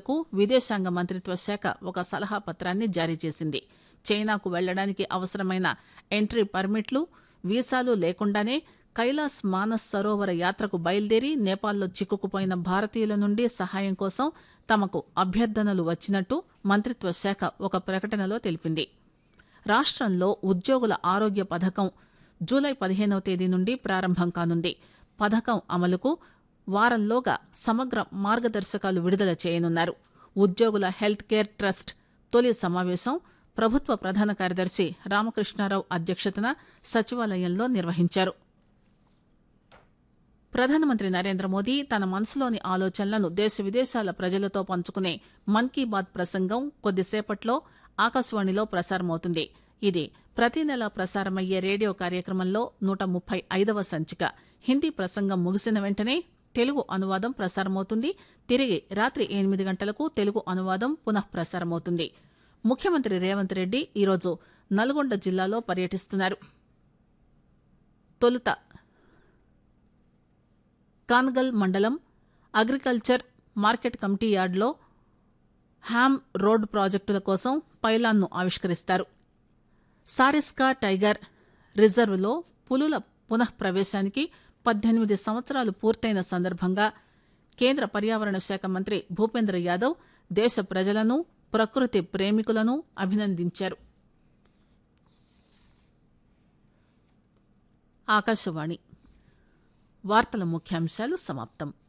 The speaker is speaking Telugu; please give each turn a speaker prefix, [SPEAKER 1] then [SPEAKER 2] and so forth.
[SPEAKER 1] అధికారులకు విదేశాంగ మంత్రిత్వ శాఖ ఒక సలహా పత్రాన్ని జారీ చేసింది చైనాకు వెళ్లడానికి అవసరమైన ఎంట్రీ పర్మిట్లు వీసాలు లేకుండానే కైలాస్ మానస్ సరోవర యాత్రకు బయలుదేరి నేపాల్లో చిక్కుకుపోయిన భారతీయుల నుండి సహాయం కోసం తమకు అభ్యర్థనలు వచ్చినట్టు మంత్రిత్వ శాఖ ఒక ప్రకటనలో తెలిపింది రాష్ట్రంలో ఉద్యోగుల ఆరోగ్య పథకం జూలై పదిహేనవ తేదీ నుండి ప్రారంభం కానుంది పథకం అమలుకు వారంలోగా సమగ్ర మార్గదర్శకాలు విడుదల చేయనున్నారు ఉద్యోగుల హెల్త్ కేర్ ట్రస్ట్ తొలి సమావేశం ప్రభుత్వ ప్రధాన కార్యదర్శి రామకృష్ణారావు అధ్యక్షతన సచివాలయంలో నిర్వహించారు ప్రధానమంత్రి నరేంద్ర మోదీ తన మనసులోని ఆలోచనలను దేశ విదేశాల ప్రజలతో పంచుకునే మన్ కీ బాత్ ప్రసంగం కొద్దిసేపట్లో ఆకాశవాణిలో ప్రసారమవుతుంది ఇది ప్రతి నెల ప్రసారమయ్యే రేడియో కార్యక్రమంలో నూట ముప్పై ఐదవ సంచిక హిందీ ప్రసంగం ముగిసిన వెంటనే తెలుగు అనువాదం ప్రసారమవుతుంది తిరిగి రాత్రి ఎనిమిది గంటలకు తెలుగు అనువాదం పునః ప్రసారమవుతుంది ముఖ్యమంత్రి రేవంత్ రెడ్డి ఈరోజు నల్గొండ జిల్లాలో పర్యటిస్తున్నారు తొలుత కాన్గల్ మండలం అగ్రికల్చర్ మార్కెట్ కమిటీ యార్డులో హ్యామ్ రోడ్ ప్రాజెక్టుల కోసం పైలాన్ను ఆవిష్కరిస్తారు సారిస్కా టైగర్ రిజర్వ్లో పులుల పునః ప్రవేశానికి పద్దెనిమిది సంవత్సరాలు పూర్తయిన సందర్భంగా కేంద్ర పర్యావరణ శాఖ మంత్రి భూపేంద్ర యాదవ్ దేశ ప్రజలను ప్రకృతి ప్రేమికులను అభినందించారు ఆకాశవాణి వార్తల ముఖ్యాంశాలు సమాప్తం